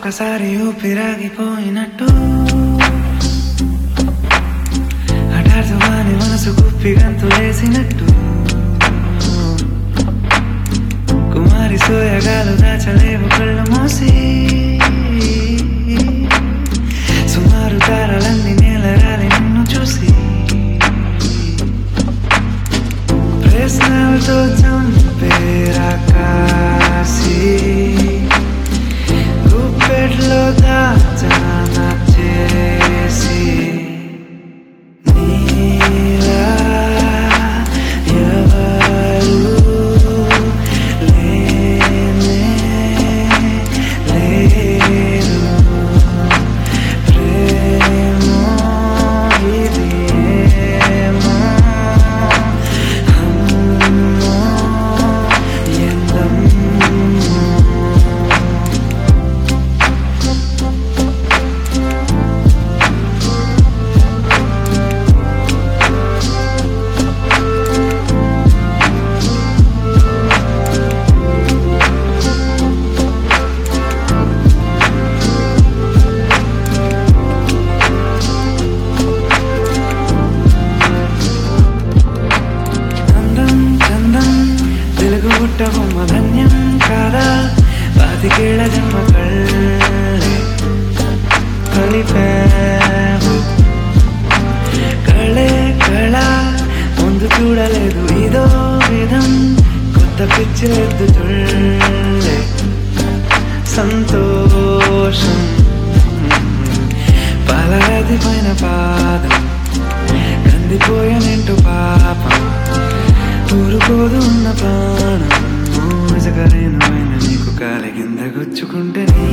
ఒక్కసారి ఊపిరాగిపోయినట్టు హఠాత్తుగానే మనసు కుప్పి గంతులేసినట్టు కుమారి సోయగాలు దాచలేవు కళ్ళు మూసి సుమారు తారలన్నీ నేలరాలి నిన్ను చూసి ప్రశ్నలతో చంపేరా కాసి గుప్పెట్లో దాచాన చేసి నీలా ఎవరు లేనే లేరు ప్రేమో ఇది ఏమో అమ్మో ఎందమ్మో అందం చందం తెలుగు పుట్ట బొమ్మ ధన్యం కాదా పాతికేళ్ల జన్మ కళ్ళే కలిపాము కళే కళ ముందు చూడలేదు ఇదో విధం కొత్త పిచ్చిలేదు చుళ్ళే సంతోషం పాలరాతి పైన పాదం కందిపోయనింటూ పాపం ఊరుకోదు ఉన్న ప్రాణం మోజకరేను నీకు కాలి కింద గుచ్చుకుంటే నీ